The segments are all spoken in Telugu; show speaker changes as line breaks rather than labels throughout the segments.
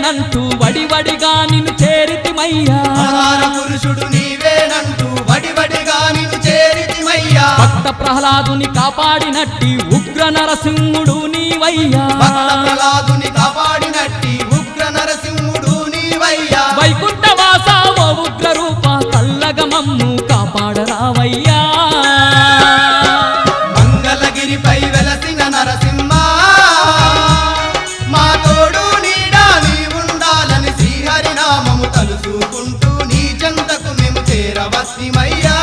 నీవేనంటూ వడివడిగా నిన్ను చేరితిమయ్యా
అవతార పురుషుడు నీవేనంటూ వడివడిగా నిన్ను చేరితిమయ్యా
భక్త ప్రహ్లాదుని కాపాడినట్టి ఉగ్ర నరసింహుడు నీవయ్యా
భక్త ప్రహ్లాదుని కాపాడినట్టి ఉగ్ర నరసింహుడు నీవయ్యా
వైకుంఠవాస ఓ ఉగ్ర రూప కల్లగ మమ్ము కాపాడరావయ్యా
మంగళగిరిపై వెలసిన నరసింహ మా తోడు నీడా నీ ఉండాలని శ్రీహరినామము తలుసుకుంటూ నీ చెంతకు మేము చేరవస్తిమయ్యా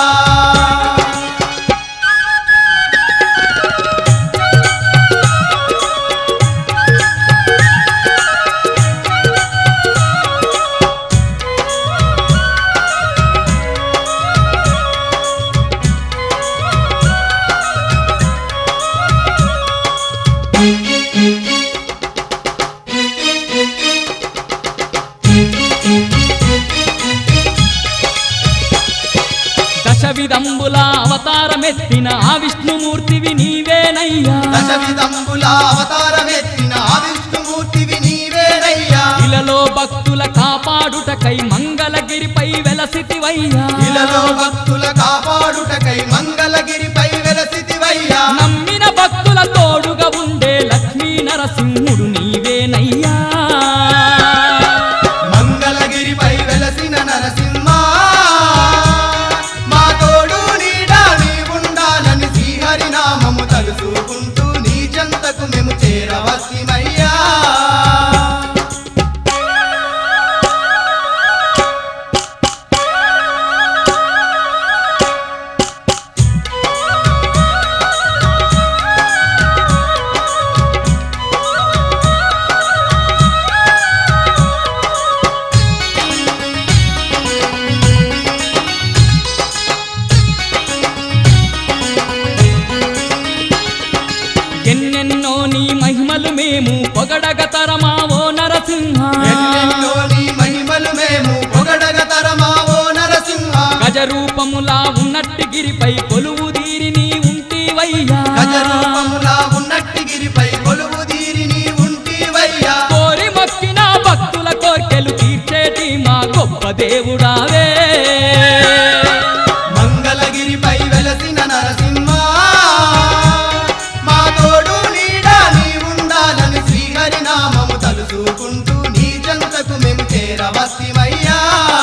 దశ విధంబుల అవతారమెత్తిన ఆ విష్ణుమూర్తివి నీవేనయ్యా
దశ విధంబుల అవతారమెత్తిన ఆ విష్ణుమూర్తివి నీవేనయ్యా
ఇలలో భక్తుల కాపాడుటకై మంగళగిరిపై వెలసితివయ్యా
ఇలలో భక్తుల కాపాడుటకై మంగళగిరిపై వెలసితివయ్యా
నమ్మిన భక్తుల తోడుగా ఉండే లక్ష్మీ నరసింహుడు నీవేనయ్యా
మంగళగిరిపై వెలసిన నరసింహ మా తోడు నీడా నీ ఉండాలని శ్రీహరినామము తలుసుకుంటూ నీ చెంతకు మేము చేరవస్తిమయ్యా
ఎన్నెన్నో నీ మహిమలు మేము పొగడగ తరమావో నరసింహ
ఎన్నెన్నో నీ మహిమలు మేము పొగడగ తరమావో నరసింహ
గజ రూపములా ఉన్నట్టి గిరిపై కొలువు దీరి నీ ఉంటివయ్యా
గజరూపములా ఉన్నట్టి గిరిపై కొలువు తీరి నీ ఉంటివయ్యా
కోరి మొక్కిన భక్తుల కోర్కెలు తీర్చేటి మా గొప్ప దేవుడావే
మంగళగిరిపై వెలసిన నరసింహ మా తోడు నీడా నీ ఉండాలని శ్రీహరినామము తలుసుకుంటూ నీ జంతకు మేము చేరవస్తిమయ్యా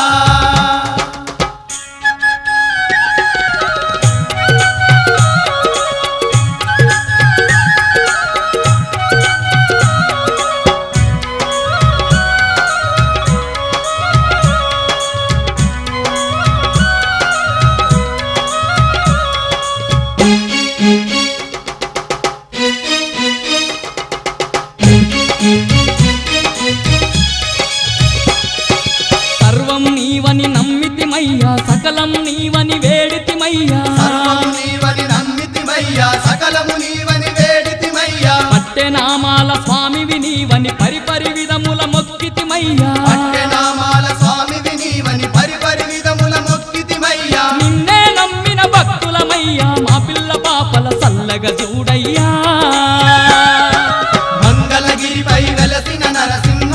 సర్వం నీవని నమ్మితిమయ్యా సకలం నీవని వేడితిమయ్యా
సర్వము నీవని నమ్మితిమయ్యా సకలము నీవని వేడితిమయ్యా
పట్టె నామాల స్వామివి నీవని పరిపరి విధముల మొక్కితిమయ్యా
నామాల స్వామివి నీవని పరిపరి విధముల మొక్కితిమయ్యా
నిన్నే నమ్మిన భక్తులమయ్యా మా పిల్ల పాపల సల్లగ చూడయ్యా
మంగళగిరిపై వెలసిన నరసింహ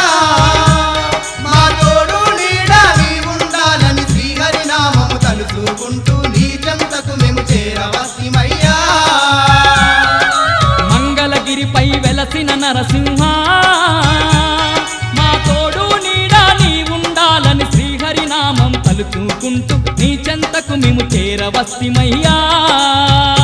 మా తోడు నీడా నీ ఉండాలని శ్రీహరినామము తలుసుకుంటూ నీ చెంతకు మేము చేరవస్తిమయ్యా
మంగళగిరిపై వెలసిన నరసింహ మా తోడు నీడా నీ ఉండాలని శ్రీహరి నామం పలుకుకుంటూ నీ చెంతకు మేము చేరవస్తిమయ్యా